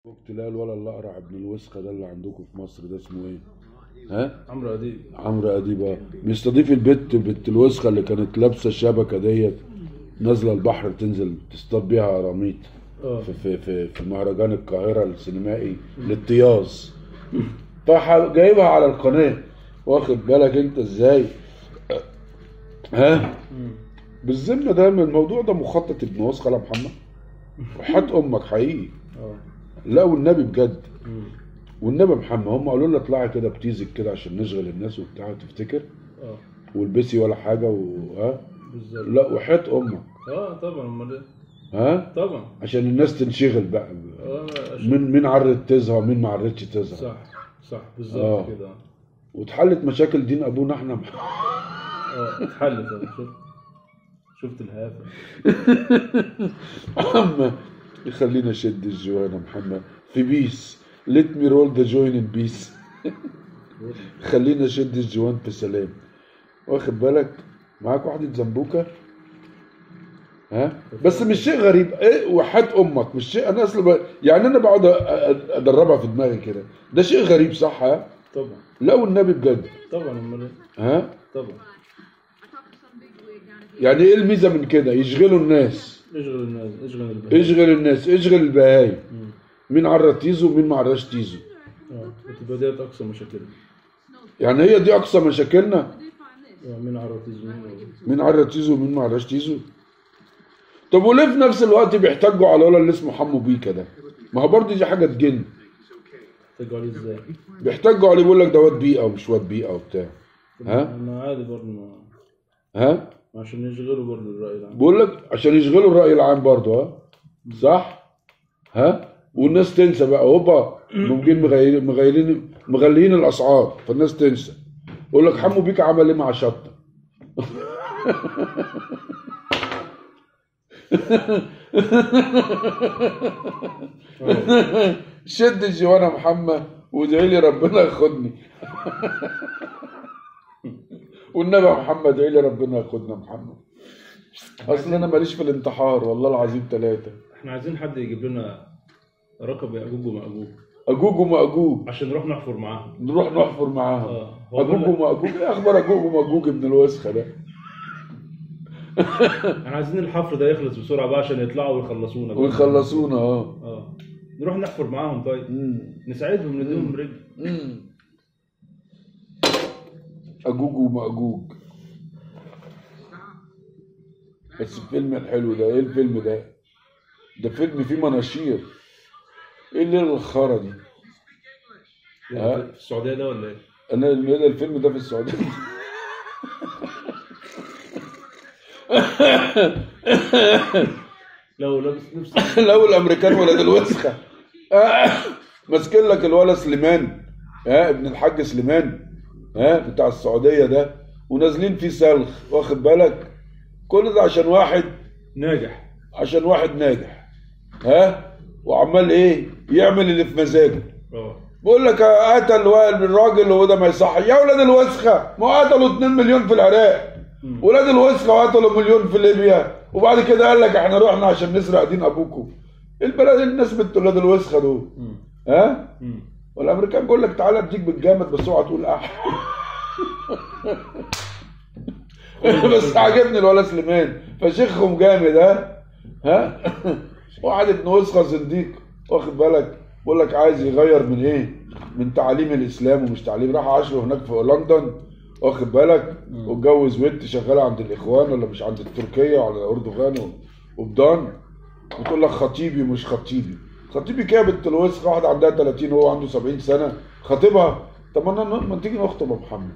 تلاقي الولد الاقرع ابن الوسخه ده اللي عندكم في مصر ده اسمه ايه؟ ها؟ عمرو اديب عمرو اديب اه بيستضيف البت بنت الوسخه اللي كانت لابسه الشبكه ديت نازله البحر تنزل تصطاد بيها قراميط اه في في في, في مهرجان القاهره السينمائي للطياز طه جايبها على القناه واخد بالك انت ازاي؟ ها؟ مم. بالذمه ده من الموضوع ده مخطط ابن وسخه يا محمد وحات امك حقيقي اه لا والنبي بجد مم. والنبي محمد هم قالوا لنا اطلعي كده بتيزك كده عشان نشغل الناس وبتاع تفتكر اه والبسي ولا حاجه و... ها بالظبط لا وحياة امك اه طبعا امال إيه؟ ها طبعا عشان الناس تنشغل بقى اه عشان- مين مين عرت تزهق ومين ما عرتش تزهق صح صح آه. بالظبط كده واتحلت مشاكل دين ابونا احنا اه اتحلت أهو، شفت شفت الهافه محمد خلينا نشد الجوان يا محمد في بيس let me roll the joint in peace خلينا نشد الجوان في سلام واخد بالك معاك واحدة زنبوكة ها بس مش شيء غريب ايه وحات امك مش شيء انا اصلا ب... يعني انا بقعد أ- أ- ادربها في دماغي كده ده شيء غريب صح ها طبعا لا والنبي بجد طبعا امال إيه؟ ها طبعا يعني ايه الميزه من كده يشغلوا الناس اشغل الناس اشغل البلد اشغل الناس اشغل البهايم مم. مين عرى تيزو ومين ما عراش تيزو اه وتبقى ديت اقصى مشاكلنا يعني هي دي اقصى مشاكلنا اه مين عرف تزمين مين عرى تيزو ومين ما عراش تيزو طب وليه في نفس الوقت بيحتاجوا على ولا اللي اسمه حمو بيكا ده ما هو برضه دي حاجه تجن تقوا عليه ازاي؟ بيحتاجوا عليه بيقول لك ده واد بيئه ومش واد بيئه وبتاع ها انا عادي برضه ما ها عشان يشغلوا برضه الرأي العام بقول لك عشان يشغلوا الراي العام برضه ها صح ها والناس تنسى بقى هوبا ممكن مغيرين مغيرين مغليين الاسعار فالناس تنسى يقول لك حمو بيك عمل ايه مع شطه شد الجوان يا محمد وادعي لي ربنا ياخدني والنبي يا محمد ادعي لي ربنا ياخدنا يا محمد اصل انا ماليش في الانتحار والله العظيم ثلاثه احنا عايزين حد يجيب لنا رقم يأجوج ومأجوج اجوج وماجوج عشان نروح نحفر معاهم نروح نحفر معاهم اه هو اجوج بيقول لك- وماجوج ايه اخبار اجوج وماجوج ابن الوسخه ده احنا عايزين الحفر ده يخلص بسرعه بقى عشان يطلعوا ويخلصونا بقى. ويخلصونا اه اه نروح نحفر معاهم طيب مم. نساعدهم نديهم رجل مم. اجوج وماجوج بس الفيلم الحلو ده ايه الفيلم ده ده فيلم فيه مناشير ايه الليله الخرا دي يعني في السعوديه ده ولا ايه؟ انا الليله الفيلم ده في السعوديه لو لابس لبس لو الامريكان ولاد الوسخه آه، ماسكين لك الولا سليمان ها ابن الحاج سليمان ها بتاع السعوديه ده ونازلين فيه سلخ واخد بالك كل ده عشان واحد ناجح عشان واحد ناجح ها وعمال ايه يعمل اللي في مزاجه اه بقول لك قتل وائل الراجل وده ما يصح يا ولاد الوسخه ما قتلوا 2 مليون في العراق مم. ولاد الوسخه وقتلوا مليون في ليبيا وبعد كده قال لك احنا رحنا عشان نسرق دين ابوكم البلد الناس بنت ولاد الوسخه دول مم. ها مم. والامريكان بيقول لك تعالى اديك بالجامد بس اوعى تقول اح بس عاجبني الولا سليمان فشيخهم جامد ها ها واحد ابن وسخه زنديق واخد بالك بيقول لك عايز يغير من ايه من تعاليم الاسلام ومش تعليم راح عاشره هناك في لندن واخد بالك واتجوز بنت شغاله عند الاخوان ولا مش عند التركيه ولا الاردوغان وبدان وتقول لك خطيبي مش خطيبي خطيبي كده بنت الوسخه واحده عندها 30 وهو عنده 70 سنه خطيبها طب ما انا ما تيجي نخطب يا محمد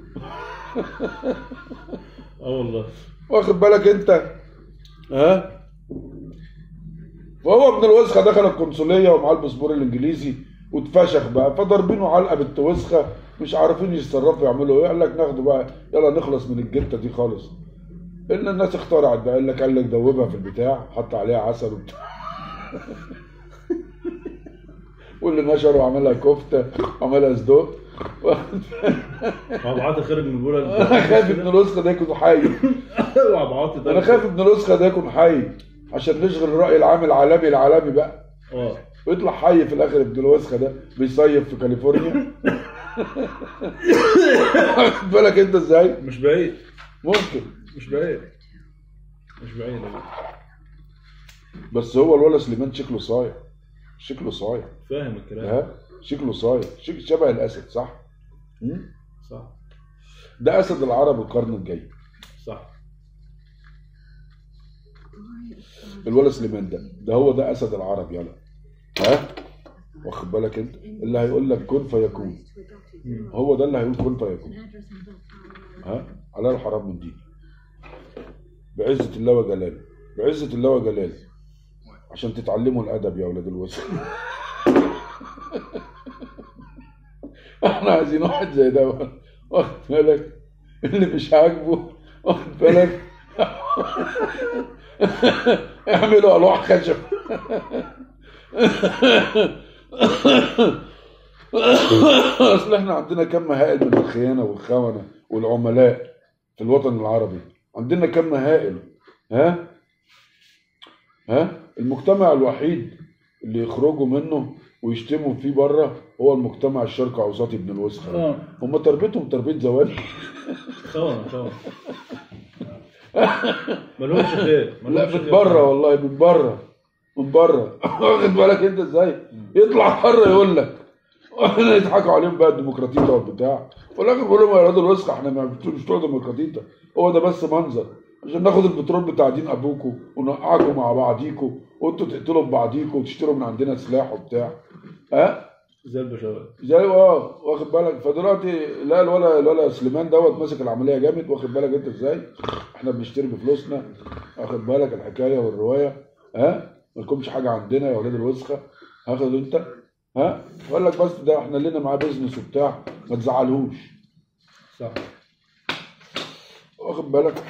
اه والله واخد بالك انت ها فهو ابن الوسخه دخل القنصليه ومعاه الباسبور الانجليزي واتفشخ بقى فضاربينه علقه بنت وسخه مش عارفين يتصرفوا يعملوا ايه قال لك ناخده بقى يلا نخلص من الجته دي خالص ان الناس اخترعت بقى قال لك قال لك دوبها في البتاع حط عليها عسل وبتاع واللي نشره وعملها كفته وعملها صدق وعبد العاطي خارج من البوله انا خايف ابن الوسخه ده يكون حي وعبد العاطي ده انا خايف ابن الوسخه ده يكون حي عشان نشغل الراي العام العالمي العالمي بقى اه ويطلع حي في الاخر ابن الوسخه ده بيصيف في كاليفورنيا واخد بالك انت ازاي؟ مش بعيد ممكن مش بعيد مش بعيد بس هو الولا سليمان شكله صايع شكله صايع فاهم الكلام ها شكله صايع شك- شبه الاسد صح؟ مم؟ صح ده اسد العرب القرن الجاي صح الولا سليمان ده ده هو ده اسد العرب يلا ها واخد بالك انت اللي هيقول لك كن فيكون هو ده اللي هيقول كن فيكون ها على الحرام من دين بعزة الله وجلاله بعزة الله وجلاله عشان تتعلموا الأدب يا أولاد الوسط احنا عايزين واحد زي ده واخد بالك اللي مش عاجبه واخد بالك اعملوا ألواح خشب اصل احنا عندنا كم هائل من الخيانه والخونه والعملاء في الوطن العربي عندنا كم هائل ها ها المجتمع الوحيد اللي يخرجوا منه ويشتموا فيه بره هو المجتمع الشرقي اوسطي ابن الوسخه اه هم تربيتهم تربيه زواج خونه خونه ملهمش خير لا ملهمش من خير. بره والله من بره من بره واخد بالك انت ازاي يطلع بره يقول لك واحنا يضحكوا عليهم بقى الديمقراطيه والبتاع وفي الاخر بيقول لهم يا اولاد الوسخه احنا ما مش بتوع ديمقراطيه هو ده بس منظر عشان ناخد البترول بتاع دين ابوكم ونقعكم مع بعضيكم وانتوا تقتلوا ببعضيكم وتشتروا من عندنا سلاح وبتاع ها زي البشوات زي اه واخد بالك فدلوقتي لا الولا الولا سليمان دوت ماسك العمليه جامد واخد بالك انت ازاي احنا بنشتري بفلوسنا واخد بالك الحكايه والروايه ها ما لكمش حاجه عندنا يا اولاد الوسخه هاخد انت ها وقال لك بس ده احنا لنا معاه بيزنس وبتاع ما تزعلهوش صح واخد بالك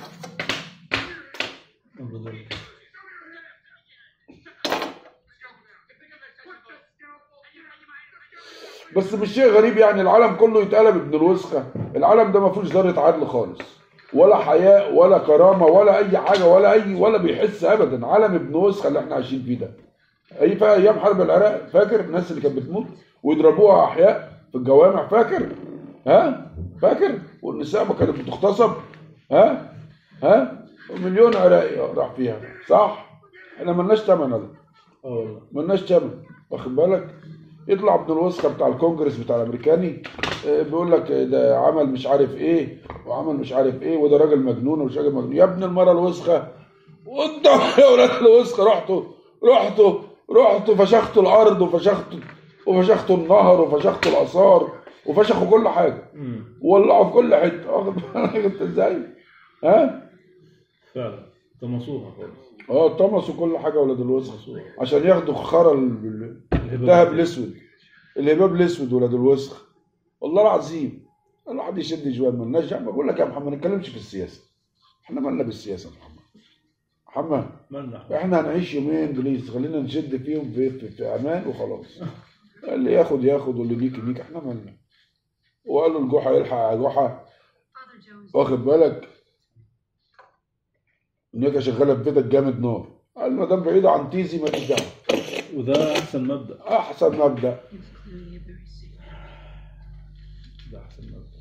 بس مش شيء غريب يعني العالم كله يتقلب ابن الوسخه العالم ده ما فيهوش ذره عدل خالص ولا حياء ولا كرامه ولا اي حاجه ولا اي ولا بيحس ابدا عالم ابن وسخه اللي احنا عايشين فيه ده اي في ايام حرب العراق فاكر الناس اللي كانت بتموت ويضربوها احياء في الجوامع فاكر ها فاكر والنساء ما كانت بتغتصب ها ها مليون عراقي راح فيها صح احنا ملناش ثمن ده اه والله ملناش ثمن واخد بالك يطلع ابن الوسخه بتاع الكونجرس بتاع الامريكاني آه، بيقول لك آه، ده عمل مش عارف ايه وعمل مش عارف ايه وده راجل مجنون ومش راجل مجنون يا ابن المره الوسخه وانت يا ولاد الوسخه رحتوا رحتوا رحتوا فشختوا الارض وفشختوا وفشختوا النهر وفشختوا الاثار وفشخوا كل حاجه امم وولعوا في كل حته واخد بالك انت ازاي؟ ها؟ فعلا طمسوها خالص اه طمسوا كل حاجه ولاد الوسخ عشان ياخدوا خرا ال- الذهب الاسود الهباب الاسود ولاد الوسخ والله العظيم الواحد يشد شويه مالناش دعوه بقول لك يا محمد ما نتكلمش في السياسه احنا مالنا بالسياسه يا محمد محمد مالنا احنا هنعيش يومين بليز خلينا نشد فيهم في, في, في امان وخلاص اللي ياخد ياخد واللي ليك ليك احنا مالنا وقال له الجحا يلحق يا جحا واخد بالك النيكه شغاله في بيتك جامد نار قال ما دام بعيده عن تيزي ما دعوه وده احسن مبدا احسن مبدا ده احسن مبدا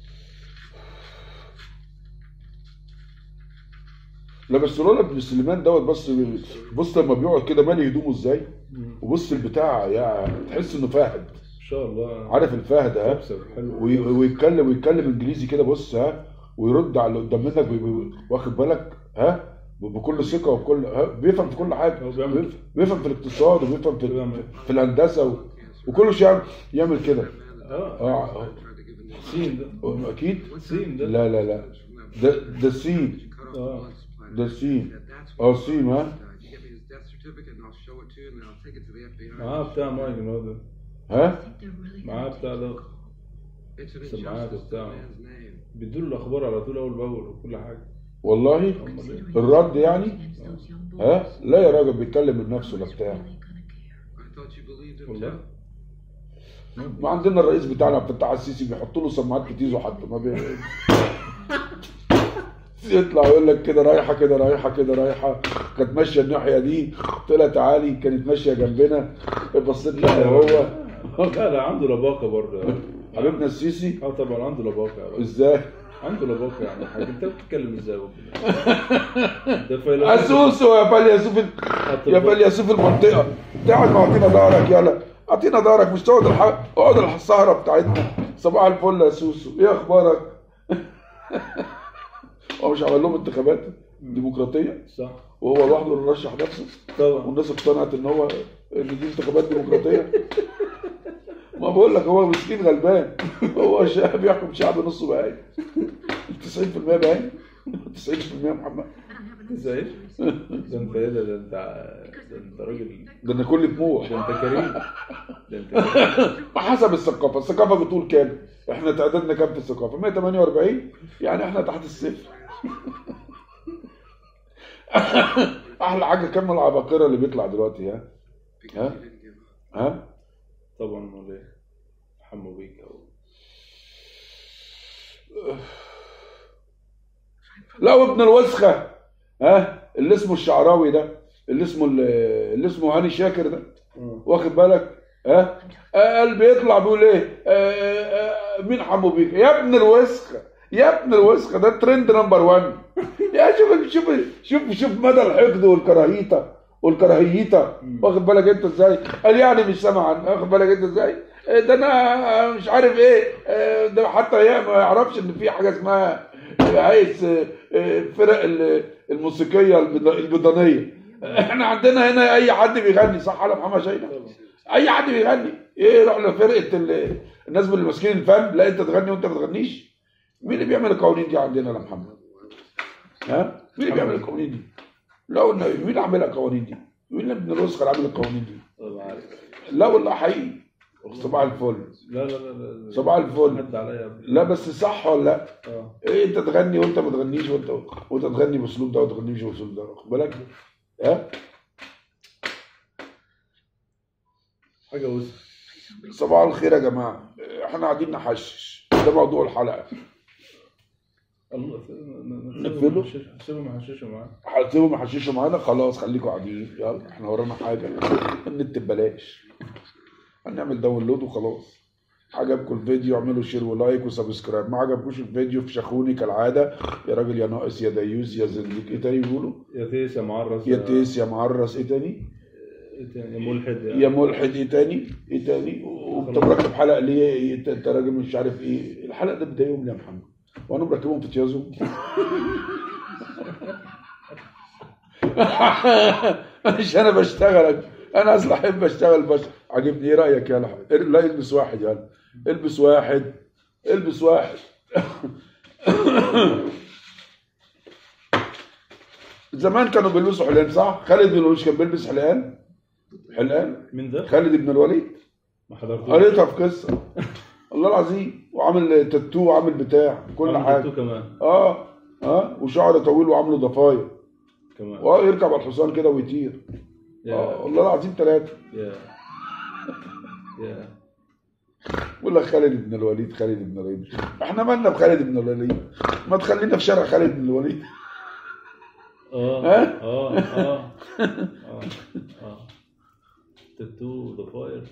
لا بس لولا ابن سليمان دوت بس بص لما بيقعد كده مالي هدومه ازاي مم. وبص البتاع يا تحس انه فاهد ان شاء الله عارف الفهد ها كبسه حلو وي- ويتكلم ويتكلم انجليزي كده بص ها ويرد على اللي قدام منك بي- بي- واخد بالك ها بكل ثقه وبكل ها بيفهم في كل حاجه هو بيعمل بيف- بيفهم في الاقتصاد وبيفهم في, بيعمل. في الهندسه و... وكل شيء يعمل, يعمل كده اه اه سين ده اكيد سين ده لا لا لا ده ده السين اه ده السين اه سين ها معاه بتاع مايك الواد ده ها معاه بتاع ده سماعات وبتاع بيدوا الاخبار على طول اول باول وكل حاجه والله امال ايه الرد يعني ها لا يا راجل بيتكلم من نفسه لا بتاع والله ما عندنا الرئيس بتاعنا عبد الفتاح السيسي بيحط له سماعات كتير حتى ما بي... يطلع يقول لك كده رايحه كده رايحه كده رايحه كانت ماشيه الناحيه دي قلت لها تعالي كانت ماشيه جنبنا بصيت لها وهو لا لا عنده لباقه برضه حبيبنا السيسي اه طبعا عنده لباقه ازاي عنده لباقه يعني حاجه انت بتتكلم ازاي يا أبو؟ ده فيلسوف اسوسو يا فيلسوف يا فيلسوف المنطقه تعال ما اعطينا ظهرك يلا اعطينا ظهرك مش تقعد الح... اقعد السهره بتاعتنا صباح الفل يا سوسو ايه اخبارك؟ هو مش عمل لهم انتخابات ديمقراطيه صح وهو لوحده اللي رشح نفسه طبعا والناس اقتنعت ان هو ان دي انتخابات ديمقراطيه ما بقول لك هو مسكين غلبان هو شعب بيحكم شعب نصه باين 90% باين 90% محمد ازاي؟ ده انت ايه ده ده انت ده انت راجل ده انا كل طموح ده انت كريم ده انت كريم ما حسب الثقافه الثقافه بتقول كام احنا تعدادنا كام في الثقافه 148 يعني احنا تحت الصفر احلى حاجه كم العباقره اللي بيطلع دلوقتي ها ها ها طبعا امال ايه؟ حمو بيك او لا وابن الوسخه ها اللي اسمه الشعراوي ده اللي اسمه اللي اسمه هاني شاكر ده واخد بالك ها قال بيطلع بيقول ايه آه، آه، مين حمو بيك يا ابن الوسخه يا ابن الوسخه ده ترند نمبر 1 يا شوف شوف شوف شوف مدى الحقد والكراهيته والكراهيته واخد بالك انت ازاي قال يعني مش سامع عنه واخد بالك انت ازاي آه، ده انا مش عارف ايه آه، ده حتى يا- ما يعرفش ان في حاجه اسمها هيئه آه، آه، الفرق ال- الموسيقيه البد- البدنيه احنا عندنا هنا اي حد بيغني صح على محمد شيخ اي حد بيغني ايه روح لفرقه ال- الناس اللي ماسكين الفن لا انت تغني وانت ما تغنيش مين اللي بيعمل القوانين دي عندنا يا محمد ها مين اللي بيعمل القوانين دي لا والنبي مين اللي عامل القوانين دي مين اللي ابن الوسخه اللي عامل القوانين دي طبعا عارف لا والله حقيقي صباح الفل لا لا لا لا صباح الفل حد عليا قبل. لا بس صح ولا لا اه ايه انت تغني وانت ما تغنيش وانت وانت تغني باسلوب ده وما تغنيش باسلوب ده واخد بالك ها حاجه وسخ صباح الخير يا جماعه احنا قاعدين نحشش ده موضوع الحلقه الله نقفله؟ سيبهم يحششوا معانا هتسيبهم يحششوا معانا خلاص خليكم قاعدين يلا احنا ورانا حاجه النت ببلاش هنعمل داونلود وخلاص عجبكم الفيديو اعملوا شير ولايك وسبسكرايب ما عجبكوش الفيديو فشخوني كالعاده يا راجل يا ناقص يا ديوز يا زنديق ايه تاني بيقولوا يا تيس يا معرس يا تيس يا معرس ايه تاني إيه تاني؟ يا ملحد يا ملحد ايه تاني ايه تاني وانت مركب حلقه ليه انت انت راجل مش عارف ايه الحلقه ده بتضايقهم ليه يا محمد وانا مركبهم في تيازهم مش انا بشتغل انا اصلا احب اشتغل بس عاجبني ايه رايك يلا لا البس واحد يلا البس واحد البس واحد زمان كانوا بيلبسوا حلقان صح؟ خالد بن الوليد كان بيلبس حلقان حلقان مين ده؟ خالد بن الوليد ما حضرتوش قريتها في قصه الله العظيم وعامل تاتو وعامل بتاع كل عمل حاجه تاتو كمان اه اه وشعر طويل وعامله ضفاير كمان ويركب على الحصان كده ويطير يا اه والله العظيم ثلاثه يا يا بقول لك خالد بن الوليد خالد بن الوليد احنا مالنا بخالد بن الوليد ما تخلينا في شارع خالد بن الوليد اه ها؟ اه اه اه اه تاتو ضفاير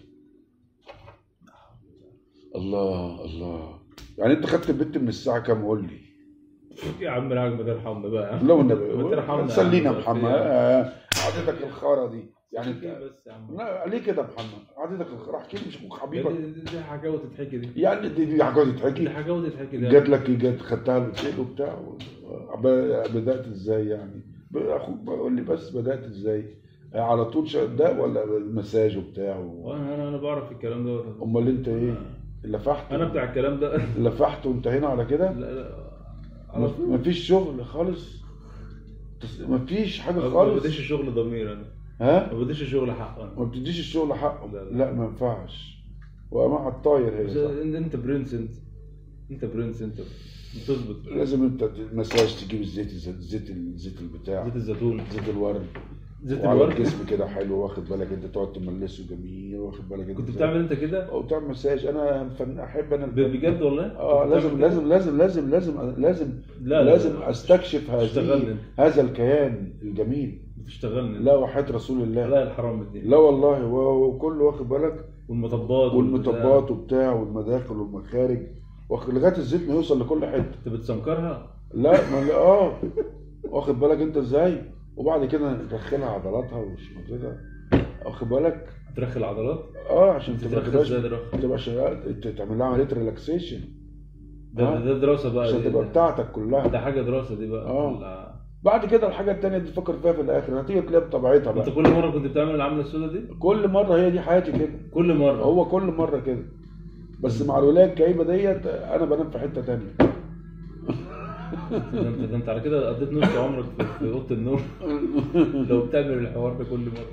الله الله يعني انت خدت البنت من الساعه كام قول لي يا عم الحاج ما ترحمنا بقى لا ما والنبي ترحمنا سلينا يا عم. محمد آه، قعدتك الخاره دي يعني احكي انت بس يا عم لا ليه كده يا محمد قعدتك الخاره احكي لي مش اخوك حبيبك دي- دي دي حاجه وتتحكي دي يعني دي دي حاجه دي تتحكي حاجه وتتحكي دي جات لك جات خدتها الاوتيل وبتاع و- ب- بدات ازاي يعني ب- اخوك بقول لي بس بدات ازاي على طول شا- ده ولا مساج وبتاع و... وانا انا انا بعرف الكلام ده ولا- امال انت ايه لفحت انا بتاع الكلام ده لفحت وانتهينا على كده لا لا على طول مفيش شغل خالص تس- مفيش حاجه ما خالص بديش الشغل ضمير انا ها ما بديش الشغل حق انا ما بتديش الشغل حقه لا، لا. لا ما ينفعش ومع الطاير بس هي صح. انت انت برنس انت انت برنس انت بتظبط لازم انت مساج تجيب الزيت الزيت الزيت البتاع زيت الزيتون زيت الورد زيت وعلى الورد الجسم كده حلو واخد بالك انت تقعد تملسه جميل واخد بالك انت كنت ازاي. بتعمل انت كده او تعمل مساج انا فن احب انا ب- بجد والله اه كنت لازم بتعمل لازم لازم لازم لازم لازم لا، لا، لازم لا. استكشف اشتغلني هذه انت. هذا الكيان الجميل بتشتغلني لا وحياة رسول الله لا الحرام دي لا والله و- وكله واخد بالك والمطبات والمطبات وبتاع والمداخل والمخارج واخد لغايه الزيت ما يوصل لكل حته انت بتسنكرها لا ما لا اه واخد بالك انت ازاي وبعد كده ندخلها عضلاتها وش كده واخد بالك ترخي العضلات اه عشان تبقى ترخي تبقاش ازاي ترخي تبقى شغال تعمل لها عمليه ريلاكسيشن ده, آه. ده دراسه بقى عشان دي. تبقى بتاعتك كلها ده حاجه دراسه دي بقى آه. ولا- بعد كده الحاجه التانيه دي تفكر فيها في الاخر هتيجي تلاقيها بطبيعتها انت بقى كل مره كنت بتعمل العمله السوداء دي كل مره هي دي حياتي كده كل مره هو كل مره كده بس مع الولايه الكئيبه ديت انا بنام في حته تانيه ده انت ده انت على كده قضيت نص عمرك في, في اوضه النوم لو بتعمل الحوار ده كل مره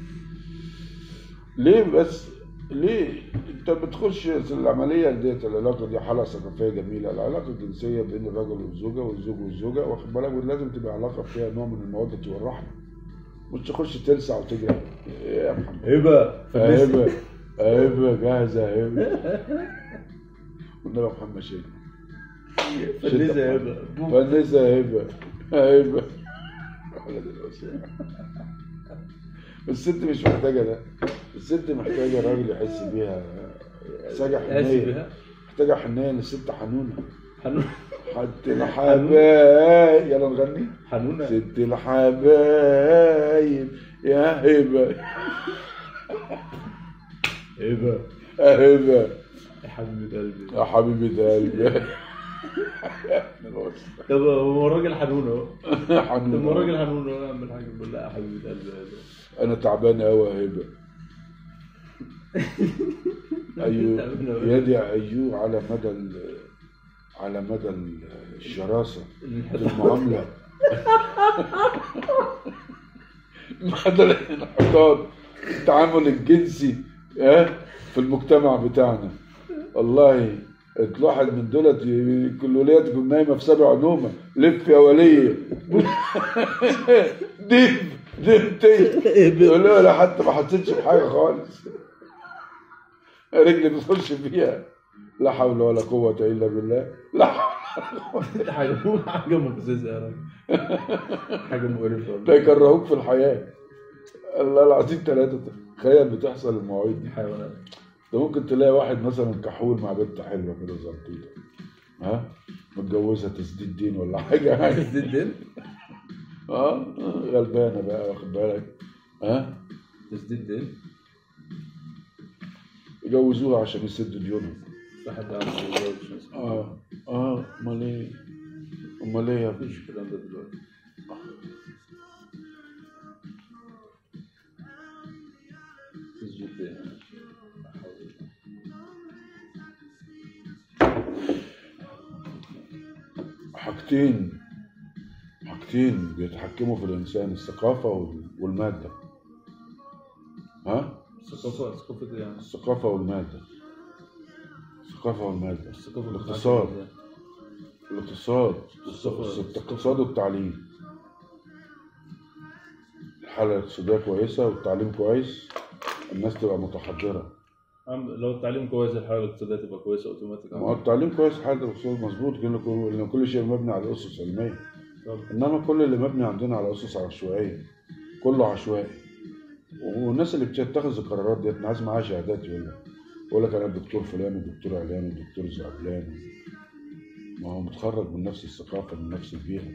ليه بس ليه انت بتخش العمليه ديت العلاقه دي حاله ثقافيه جميله العلاقه الجنسيه بين الرجل والزوجه والزوج والزوجه واخد بالك ولازم تبقى علاقه فيها نوع من الموده والرحمه مش تخش تلسع وتجري ايه يا محمد هبه هبه هبه جاهزه هبه والنبي محمد شيخ فنيسه يا هبه بوم. فنسة هبه هبه الست مش محتاجه ده الست محتاجه راجل يحس بيها محتاجه قاسي حنيه بها محتاجه حنيه للست حنونه حنون حتى الحبايب يلا نغني حنونه ست الحبايب يا هبه هبه هبه يا حبيبه قلبي يا حبيبه قلبي طب هو الراجل حنون اهو طب ما حنون الراجل حنون اهو اعمل حاجه بقول لا يا حبيبه قلبي هبه انا تعبان قوي يا هبه ايوه تعبان أوي. يدي ايوه على مدى ال- على مدى ال- الشراسه في المعامله مدى الانحطاط التعامل الجنسي ها في المجتمع بتاعنا والله الواحد من دولت ي- كل وليه تكون نايمه في سبع نومه لف يا وليه دب دبتي يقول له لا حتى ما حسيتش بحاجه خالص رجلي بتخش فيها لا حول ولا قوه الا بالله لا حول حاجه حاجه مقززه يا راجل حاجه مقرفه ده والله يكرهوك في الحياه الله العظيم ثلاثه تخيل بتحصل المواعيد دي حيوانات ده ممكن تلاقي واحد مثلا كحول مع بنت حلوه كده زرطيطه ها متجوزها تسديد دين ولا حاجه يعني زيت دين اه غلبانه بقى واخد بالك ها تسديد دين يجوزوها عشان يسدوا ديونهم في حد عنده يتجوز اه اه امال ايه امال ايه يا ابني مفيش الكلام ده دلوقتي تسجيل دين لا حول ولا حاجتين حاجتين بيتحكموا في الانسان الثقافه وال- والماده ها الثقافة ثقافة ايه يعني؟ الثقافه والماده الثقافه والماده الثقافة الاقتصاد بتتعلم الاقتصاد الثقافة- الاقتصاد والتعليم الحالة الاقتصادية كويسة والتعليم كويس الناس تبقى متحضرة عم- لو التعليم كويس الحالة الاقتصادية تبقى كويسة اوتوماتيك ما هو التعليم كويس الحالة الاقتصادية مظبوط لأن كل- لأن كل شيء مبني على أسس علمية طب إنما كل اللي مبني عندنا على أسس عشوائية كله عشوائي والناس اللي بتتخذ القرارات ديت ناس معاها شهادات يقول لك يقول لك أنا الدكتور فلان والدكتور علان والدكتور زعبلان ما هو متخرج من نفس الثقافة من نفس البيئة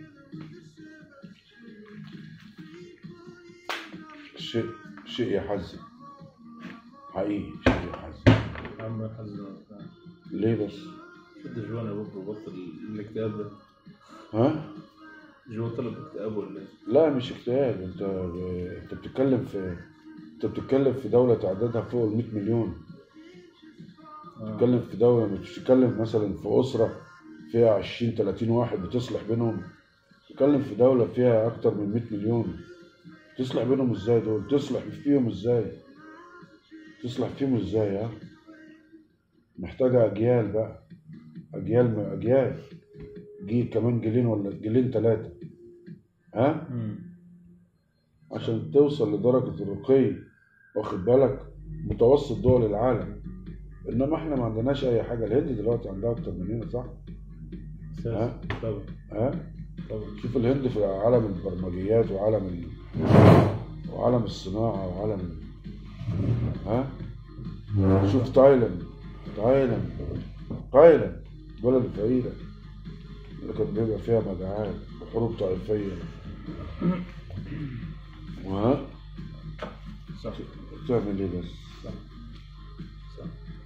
شيء شيء يحزن حقيقي شيء يحزن عم حزن وبتاع. ليه بس؟ شد جوان يا بابا بطل الاكتئاب ده ها؟ جو طلب اكتئاب ولا ايه؟ لا مش اكتئاب انت انت بتتكلم في انت بتتكلم في دولة تعدادها فوق ال 100 مليون آه. بتتكلم في دولة مش بتتكلم مثلا في أسرة فيها 20 30 واحد بتصلح بينهم بتتكلم في دولة فيها أكتر من 100 مليون تصلح بينهم ازاي دول؟ تصلح فيهم ازاي؟ تصلح فيهم ازاي ها؟ محتاجة أجيال بقى أجيال من أجيال جيل كمان جيلين ولا جيلين ثلاثة ها؟ مم. عشان توصل لدرجة الرقي واخد بالك متوسط دول العالم انما احنا ما عندناش اي حاجة الهند دلوقتي عندها اكتر مننا صح؟ اساسا طبعا ها؟ طبعا شوف الهند في عالم البرمجيات وعالم ال... وعالم الصناعة وعالم ال... ها؟ شوف تايلاند تايلاند تايلاند بلد فقيرة اللي كان بيبقى فيها مجاعات وحروب طائفية وها صح تعمل ايه بس صح صح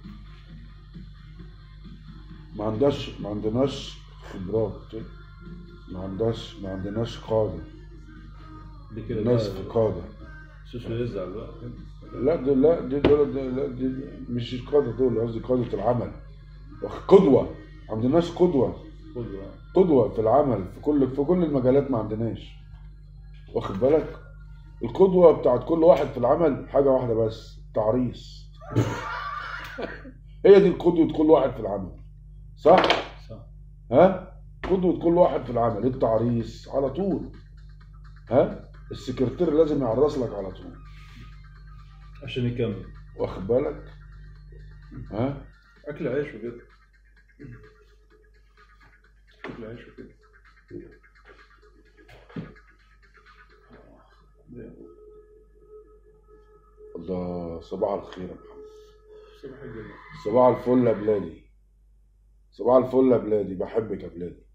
ما عندهاش ما عندناش خبرات ما عندهاش ما عندناش قادة دي كده ناس بقى في قادة سوسو يزعل بقى لا دول لا دي دول دي لا دي دي مش القادة دول قصدي قادة العمل قدوة ما عندناش قدوة خد بقى قدوة في العمل في كل في كل المجالات ما عندناش واخد بالك القدوة بتاعت كل واحد في العمل حاجة واحدة بس تعريس هي دي قدوة كل واحد في العمل صح؟ صح ها؟ قدوة كل واحد في العمل التعريس على طول ها؟ السكرتير لازم يعرس لك على طول عشان يكمل واخد بالك؟ ها؟ اكل عيش وكده اكل عيش وكده الله صباح الخير يا محمد صباح الجمال صباح الفل يا بلادي صباح الفل يا بلادي بحبك يا بلادي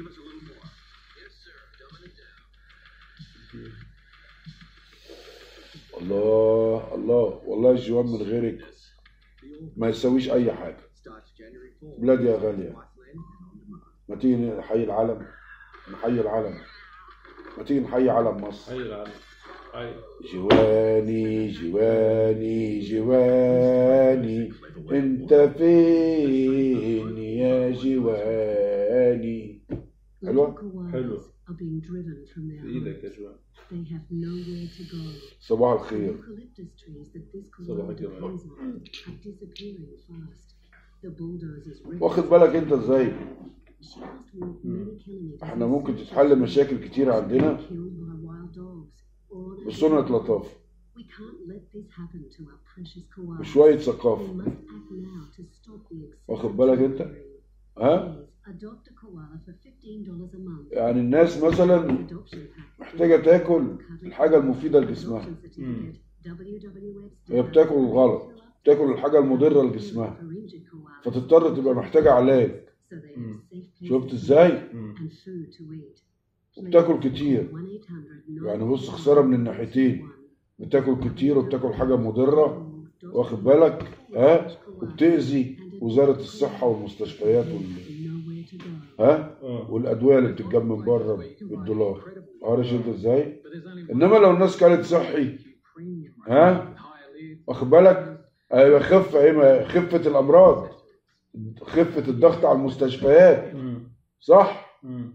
الله الله والله الجوان من غيرك ما يسويش اي حاجه بلادي يا غاليه ما تيجي نحيي العلم نحيي العلم ما تيجي نحيي علم مصر حي العالم حي جواني جواني جواني انت فين يا جواني حلوة؟ حلو. Are being driven from their في ايدك يا homes. جوان They have nowhere to go. صباح الخير Eucalyptus trees that this صباح corral الجمال. depends on are disappearing fast. The bulldozers ready واخد بالك انت ازاي She must walk many kilometers احنا in ممكن search of تتحل food, مشاكل كتير عندنا killed by wild dogs, or بسنة لطافة We can't let this happen to our precious koalas. بشوية We ثقافة must act now to stop the واخد بالك انت؟ excessive ها Please adopt a koala for $15 a month. يعني الناس مثلا Adoption pack. محتاجة تاكل الحاجة المفيدة لجسمها Adoption certificate. www.webster. هي بتاكل الغلط بتاكل الحاجة المضرة لجسمها فتضطر تبقى محتاجة علاج So they have safe شفت places ازاي and food to eat. وبتاكل كتير يعني بص خسارة من الناحيتين بتاكل كتير وبتاكل حاجة مضرة واخد بالك ها وبتأذي وزارة الصحة والمستشفيات وال... ها اه والأدوية اللي بتتجاب من بره بالدولار عارف انت ازاي انما لو الناس كانت صحي ها واخد بالك هيبقى خف ايه ما- خفة الأمراض خفة الضغط على المستشفيات أمم. صح أمم.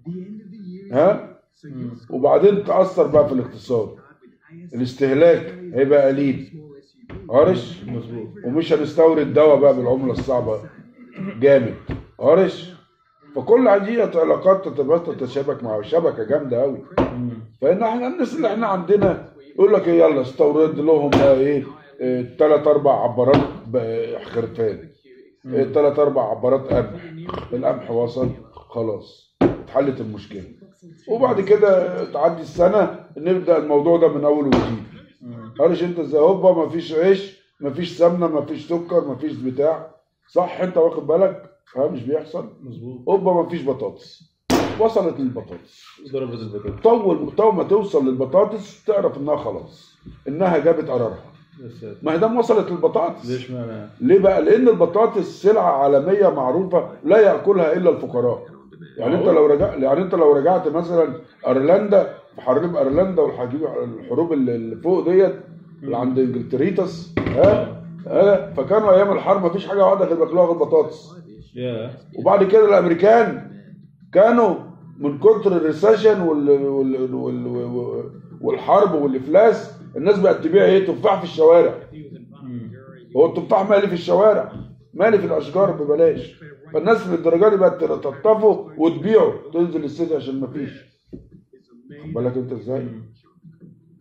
ها أمم. وبعدين تأثر بقى في الاقتصاد الاستهلاك هيبقى قليل عارش مظبوط ومش هنستورد دواء بقى بالعملة الصعبة جامد عارش فكل دي علاقات تتبات تتشابك مع شبكة جامدة قوي أمم. فإن احنا الناس اللي احنا عندنا يقول لك ايه يلا استورد لهم بقى ايه ثلاث اربع عبارات ب- خرفان ثلاث اربع عبارات قمح القمح وصل خلاص اتحلت المشكله وبعد كده تعدي السنه نبدا الموضوع ده من اول وجديد أمم. عارف انت ازاي هوبا مفيش عيش مفيش سمنه مفيش سكر مفيش بتاع صح انت واخد بالك ها مش بيحصل مظبوط هوبا مفيش بطاطس وصلت للبطاطس ضربت البطاطا طول طول ما توصل للبطاطس تعرف انها خلاص انها جابت قرارها يا ساتر ما هي دام وصلت للبطاطس ليش معنى ليه بقى لان البطاطس سلعه عالميه معروفه لا ياكلها الا الفقراء يعني انت لو رجع يعني انت لو رجعت مثلا ايرلندا في حرب ايرلندا والحجيب الحروب اللي اللي فوق ديت اللي عند انجلتريتس ها ها فكانوا ايام الحرب مفيش حاجه واحده غير بياكلوها غير البطاطس يا وبعد كده الامريكان كانوا من كتر الريسيشن وال... وال... وال... وال... والحرب والافلاس الناس بقت تبيع ايه تفاح في الشوارع أمم. هو التفاح مالي في الشوارع مالي في الاشجار ببلاش فالناس للدرجه دي بقت تطفه وتبيعه تنزل السيتي عشان مفيش خد بالك انت ازاي أمم.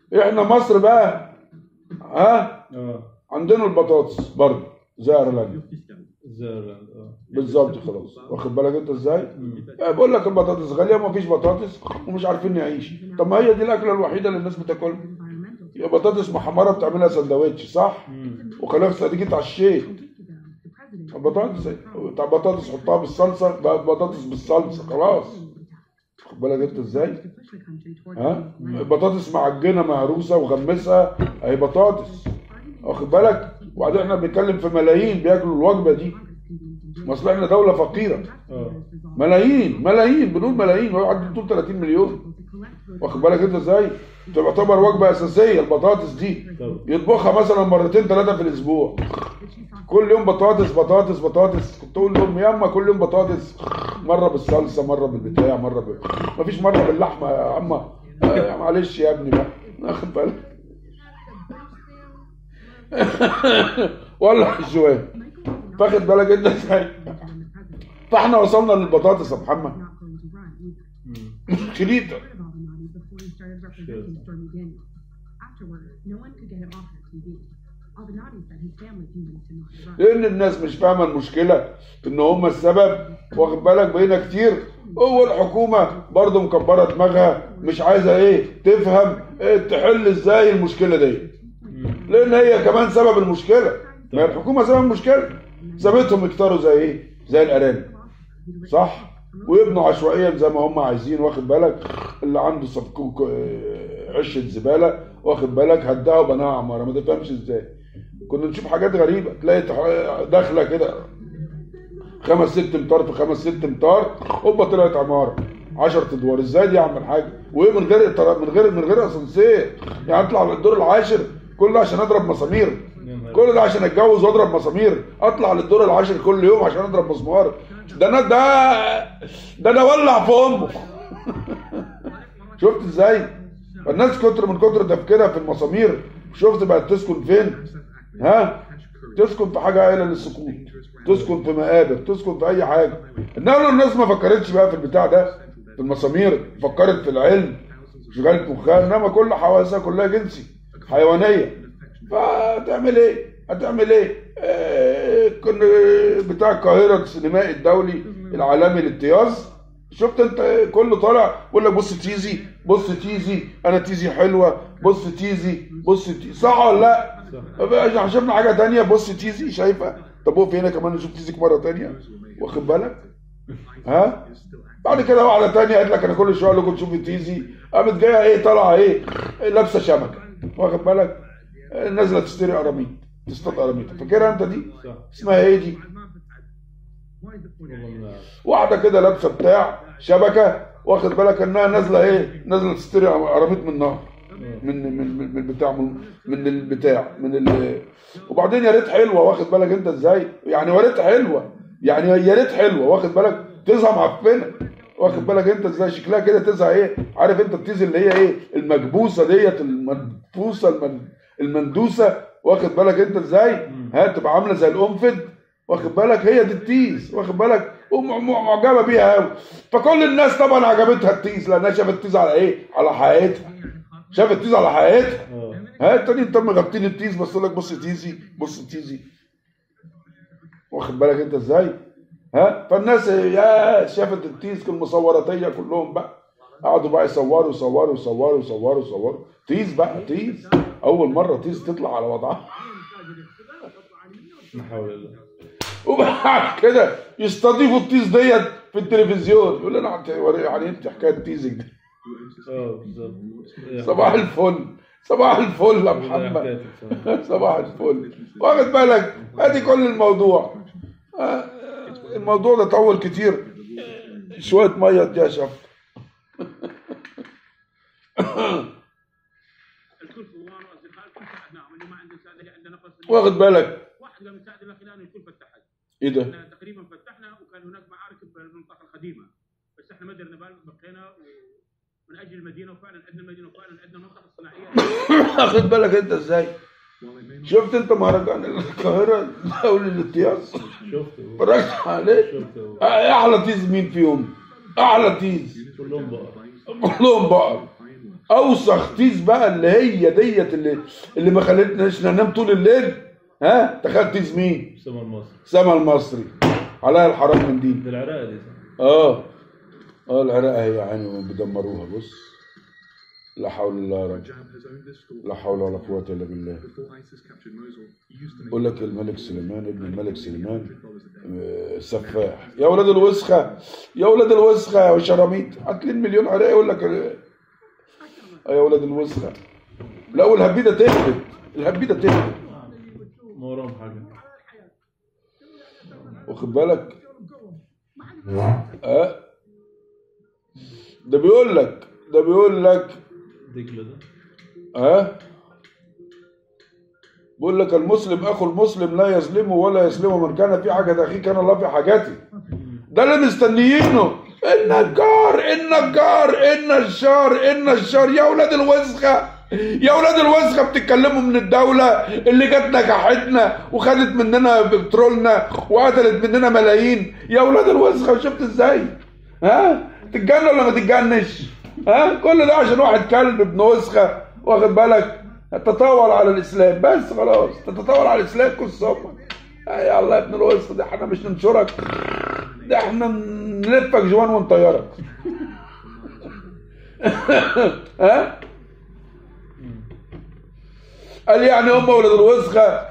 احنا مصر بقى ها اه عندنا البطاطس برضه زي ايرلندا زيرلاند اه بالظبط خلاص واخد بالك انت ازاي؟ آه، بقول لك البطاطس غاليه وما فيش بطاطس ومش عارفين نعيش طب ما هي دي الاكله الوحيده اللي الناس بتاكلها environmental يا بطاطس محمره بتعملها سندوتش صح؟ وخليها في صديقة عشيت weeks ago, the president بطاطس بتاع بطاطس حطها بالصلصه بقت بطاطس بالصلصه خلاص واخد بالك انت ازاي؟ to push the country toward ها بطاطس معجنه مهروسه وغمسها اهي بطاطس واخد بالك وبعدين احنا بنتكلم في ملايين بياكلوا الوجبه دي ما اصل احنا دوله فقيره اه ملايين ملايين بنقول ملايين هو عدى طول 30 مليون واخد بالك انت ازاي تعتبر وجبه اساسيه البطاطس دي طب يطبخها مثلا مرتين ثلاثه في الاسبوع كل يوم بطاطس بطاطس بطاطس كنت اقول لهم ياما كل يوم بطاطس مره بالصلصه مره بالبتاع مره ب... مفيش مره باللحمه يا عم آه، معلش يا ابني بقى واخد بالك ولا شويه فاخد بالك انت ازاي فاحنا وصلنا للبطاطس يا محمد not going to run either. كليتر Heard of Avenatti before he started representing Stormy Daniels. Afterward, no one could get him off her TV. Avenatti said his family convinced him not to run. لان الناس مش فاهمه المشكله ان هم السبب واخد بالك بقينا كتير هو الحكومه برضه مكبره دماغها مش عايزه ايه تفهم إيه تحل ازاي المشكله دي لان هي كمان سبب المشكله ما هي الحكومه سبب المشكله سابتهم يكتروا زي ايه زي الارانب صح ويبنوا عشوائيا زي ما هم عايزين واخد بالك اللي عنده صفكوك آه، عشه زباله واخد بالك هدها وبناها عماره ما تفهمش ازاي كنا نشوف حاجات غريبه تلاقي تح- داخله كده خمس ست امتار في خمس ست امتار هوبا طلعت عماره 10 ادوار ازاي دي يا عم الحاج وايه من غير من غير من غير اسانسير يعني اطلع للدور العاشر كل ده عشان اضرب مسامير كل ده عشان اتجوز واضرب مسامير اطلع للدور العاشر كل يوم عشان اضرب مسمار ده انا ده ده انا ولع في امه شفت ازاي الناس كتر من كتر تفكيرها في المسامير شفت بقت تسكن فين ها تسكن في حاجه قايله للسكون تسكن في مقابر تسكن في اي حاجه انما الناس ما فكرتش بقى في البتاع ده في المسامير فكرت في العلم شغلت مخها انما كل حواسها كلها جنسي حيوانيه فتعمل ايه هتعمل ايه آه كنا بتاع القاهره السينمائي الدولي العالمي للطياز شفت انت كله طالع بيقول لك بص تيزي بص تيزي انا تيزي حلوه بص تيزي بص تيزي صح ولا لا؟ صح شفنا حاجه تانية بص تيزي شايفه طب وقف هنا كمان نشوف تيزيك مره تانية واخد بالك؟ ها؟ بعد كده واحده تانية قالت لك انا كل شويه اقول لكم تشوفي تيزي قامت جايه ايه طالعه ايه لابسه شبكه واخد بالك؟ نازله تشتري قراميط تصطاد قراميط فاكرها انت دي؟ صح اسمها ايه دي؟ والله ما أعرف. واحده كده لابسه بتاع شبكه واخد بالك انها نازله ايه نازله تشتري قراميط من النهر من من من من بتاع من, من البتاع من ال وبعدين يا ريت حلوه واخد بالك انت ازاي يعني يا ريت حلوه يعني يا ريت حلوه واخد بالك تزهق معفنه واخد بالك انت ازاي شكلها كده تزهق ايه عارف انت التيز اللي هي ايه المكبوسه ديت المنفوسه المن المندوسه واخد بالك انت ازاي ها تبقى عامله زي القنفذ واخد بالك هي دي التيز واخد بالك ومعجبه بيها قوي فكل الناس طبعا عجبتها التيز لانها شافت التيز على ايه على حقيقتها شافت التيز على حقيقتها اه ها التاني انت مغطين التيز بس يقول لك بص تيزي بص تيزي واخد بالك انت ازاي ها فالناس يا شافت التيز كل مصوراتيه كلهم بقى قعدوا بقى يصوروا يصوروا يصوروا يصوروا يصوروا تيز بقى تيز اول مره تيز تطلع على وضعها لا حول الله وبعد كده يستضيفوا التيز ديت في التلفزيون يقول لنا يعني انت حكايه تيزك دي اه بالظبط صباح الفل صباح الفل يا ده محمد حكايتك صراحة. صباح الفل واخد بالك ادي كل الموضوع آه، الموضوع ده طول كتير شويه ميه دي يا شف الكل اخوان واصدقاء الكل ساعدناهم اللي ما عنده ساعد اللي عنده نقص واخد بالك واحد قام يساعد الاخ الان الكل فتحت ايه ده احنا تقريبا فتحنا وكان هناك معارك بالمنطقه القديمه بس احنا ما درنا بال بقينا و- من اجل المدينه وفعلا عندنا المدينه وفعلا عندنا منطقه صناعيه واخد بالك انت ازاي شفت انت مهرجان القاهره دولي الامتياز شفته اتفرجت عليه شفته آه، احلى تيز مين فيهم احلى تيز كلهم بقى كلهم بقر اوسخ تيز بقى اللي هي ديت اللي اللي ما خلتناش ننام طول الليل ها تخيل تيز مين سما المصري سما المصري عليها الحرام من دين ده العراق دي صح؟ اه اه العراق اهي يا عيني بيدمروها بص لا حول الله يا رب Jab has owned this store لا حول ولا قوة الا بالله before ISIS captured Mosul. He used to make بقول لك الملك سليمان ابن الملك سليمان dollars a day. آه، سفاح يا ولاد الوسخة يا ولاد الوسخة يا شراميط هات لي المليون عراقي يقول لك آه، يا ولاد الوسخة لا والهبيدة تهبط الهبيدة تهبط ما وراهم حاجه واخد بالك اه ده بيقول لك ده بيقول لك دجله ده ها بيقول لك المسلم اخو المسلم لا يظلمه ولا يسلمه من كان في حاجه اخيه كان الله في حاجته ده اللي مستنيينه النجار النجار ان الشار ان الشار يا ولاد الوسخه يا ولاد الوسخه بتتكلموا من الدوله اللي جت نجحتنا وخدت مننا بترولنا وقتلت مننا ملايين يا ولاد الوسخه شفت ازاي ها تتجنن ولا ما تتجنش ها كل ده عشان واحد كلب ابن وسخه واخد بالك تتطاول على الاسلام بس خلاص تتطاول على الاسلام كل صبر يا الله يا ابن الوسخ ده احنا مش ننشرك ده احنا نلفك جوان ونطيرك ها قال يعني هم ولاد الوسخه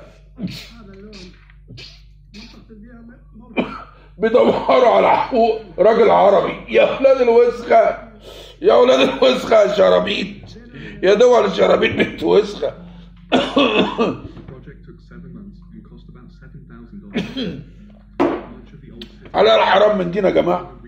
بيدوروا على حقوق راجل عربي يا ولاد الوسخه يا ولاد الوسخه يا شرابيط يا دول الشرابيط بنت وسخه The project took seven months and cost about $7,000. Much of the old city على الحرام من دين يا جماعه